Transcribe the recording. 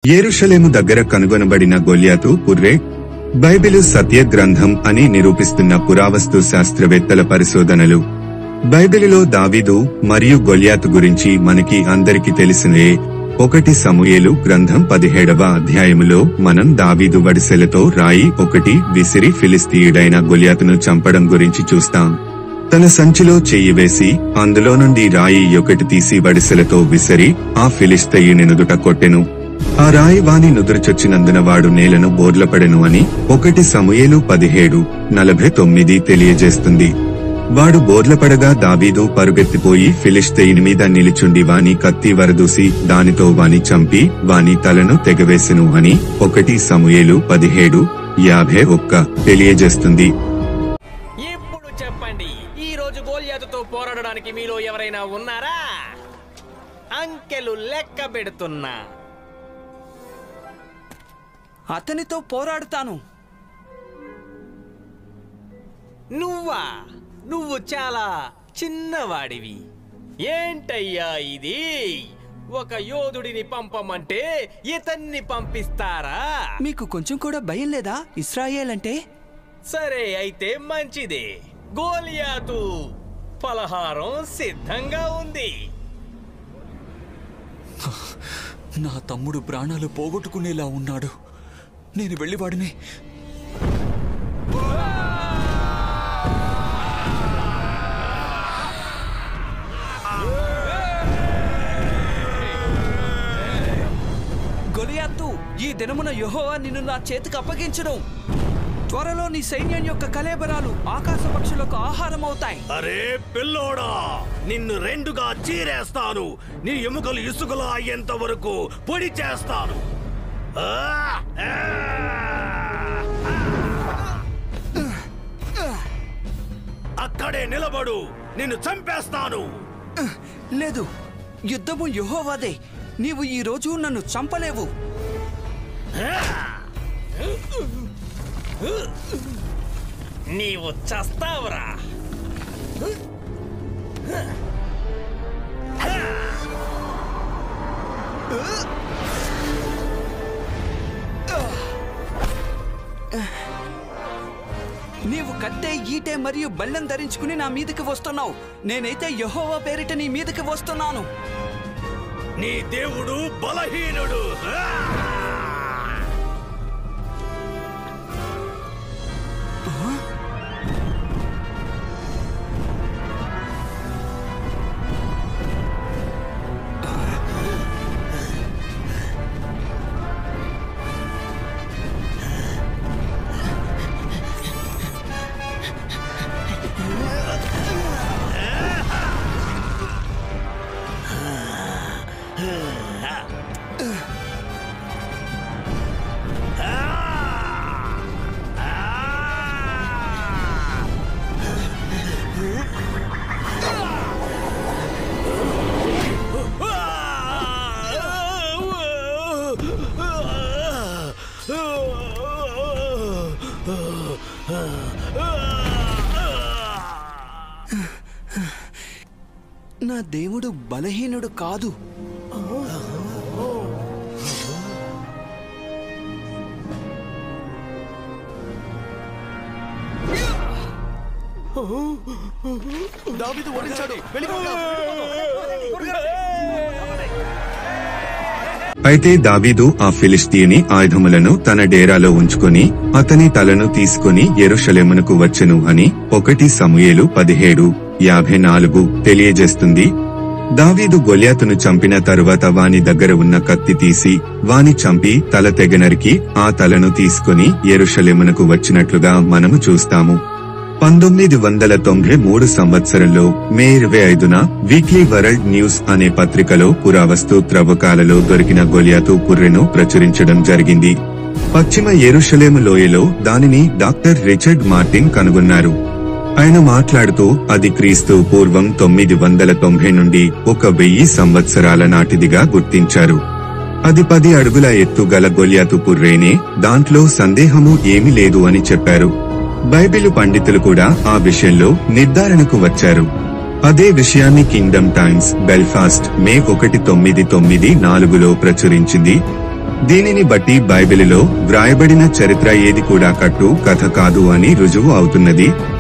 ఏరుషలేము దగ్గర కనుగొనబడిన గొల్యాతు పుర్రే బైబిలు సత్య గ్రంథం అని నిరూపిస్తున్న పురావస్తు శాస్త్రవేత్తల పరిశోధనలు బైబిలులో దావీదు మరియు గొల్యాతు గురించి మనకి అందరికి తెలిసినయే ఒకటి సమూయేలు గ్రంథం పదిహేడవ అధ్యాయములో మనం దావీదు వడిసెలతో రాయి ఒకటి విసిరి ఫిలిస్తీయుడైన గొల్యాతును చంపడం గురించి చూస్తాం తన సంచిలో చెయ్యి వేసి అందులో నుండి రాయి ఒకటి తీసి వడిసెలతో విసిరి ఆ ఫిలిస్తీయుని నుదుట కొట్టెను ఆ రాయి వాని నుదురుచొచ్చినందున వాడు నేలను బోర్లపడెను అని ఒకటి సమూయేలు పదిహేడు నలభై తొమ్మిది తెలియజేస్తుంది వాడు బోర్లపడగా దావీదు పరుగెత్తిపోయి ఫిలిస్తీయుని మీద నిలిచుండి వాని కత్తి వరదూసి దానితో వాని చంపి వాని తలను తెగవేసెను అని ఒకటి సమూయేలు పదిహేడు యాభై ఒక్క తెలియజేస్తుంది ఇప్పుడు చెప్పండి ఈ రోజు గోల్యాతుతో పోరాడడానికి మీలో ఎవరైనా ఉన్నారా అంకెలు లెక్క పెడుతున్నా అతనితో పోరాడుతాను నువ్వా నువ్వు చాలా చిన్నవాడివి ఏంటయ్యా ఇది ఒక యోధుడిని పంపమంటే ఇతన్ని పంపిస్తారా మీకు కొంచెం కూడా భయం లేదా ఇస్రాయేల్ అంటే సరే అయితే మంచిదే గోలియాతు పలహారం సిద్ధంగా ఉంది నా తమ్ముడు ప్రాణాలు పోగొట్టుకునేలా ఉన్నాడు నేను వెళ్ళి వాడిని గొలియాత్తు ఈ దినమున యెహోవా నిన్ను నా చేతికి అప్పగించును త్వరలో నీ సైన్యం యొక్క కలేబరాలు ఆకాశ పక్షులకు ఆహారం అవుతాయి అరే పిల్లోడా నిన్ను రెండుగా చీరేస్తాను నీ ఎముకలు ఇసుకలా అయ్యేంత వరకు పొడి చేస్తాను ఆ! ఆ! అక్కడే నిలబడు నిన్ను చంపేస్తాను లేదు యుద్ధము యెహోవాదే నీవు ఈ రోజు నన్ను చంపలేవు నీవు చస్తావురా నీవు కట్టే ఈటే మరియు బల్లెం ధరించుకుని నా మీదకి వస్తున్నావు నేనైతే యెహోవా పేరిట నీ మీదకి వస్తున్నాను నీ దేవుడు బలహీనుడు ఆ! నా దేవుడు బలహీనుడు కాదు దావీదు ఓడించాడు అయితే దావీదు ఆ ఫిలిస్తీని ఆయుధములను తన డేరాలో ఉంచుకొని అతని తలను తీసుకొని యెరూషలేమునకు వచ్చెను అని ఒకటి సమూయేలు పదిహేడు యాభై నాలుగు తెలియజేస్తుంది దావీదు గొల్యాతును చంపిన తరువాత వాని దగ్గర ఉన్న కత్తి తీసి వాని చంపి తల తెగనరికి ఆ తలను తీసుకొని యెరూషలేమునకు వచ్చినట్లుగా మనము చూస్తాము పంతొమ్మిది వందల తొంభై మూడు సంవత్సరంలో మే ఇరవై ఐదున వీక్లీ వరల్డ్ న్యూస్ అనే పత్రికలో పురావస్తు త్రవ్వకాలలో దొరికిన గొలియాతు పుర్రెను ప్రచురించడం జరిగింది పశ్చిమ యెరూషలేము లోయలో దానిని డాక్టర్ రిచర్డ్ మార్టిన్ కనుగొన్నారు ఆయన మాట్లాడుతూ అది క్రీస్తు పూర్వం తొమ్మిది వందల తొంభై నుండి ఒక వెయ్యి సంవత్సరాల నాటిదిగా గుర్తించారు అది పది అడుగుల ఎత్తు గల గొల్యాతు పుర్రేనే దాంట్లో సందేహము ఏమీ లేదు అని చెప్పారు బైబిలు పండితులు కూడా ఆ విషయంలో నిర్ధారణకు వచ్చారు అదే విషయాన్ని కింగ్డమ్ టైమ్స్ బెల్ఫాస్ట్ మే ఒకటి తొమ్మిది తొమ్మిది నాలుగులో ప్రచురించింది దీనిని బట్టి బైబిలులో వ్రాయబడిన చరిత్ర ఏది కూడా కట్టు కథ కాదు అని రుజువు అవుతున్నది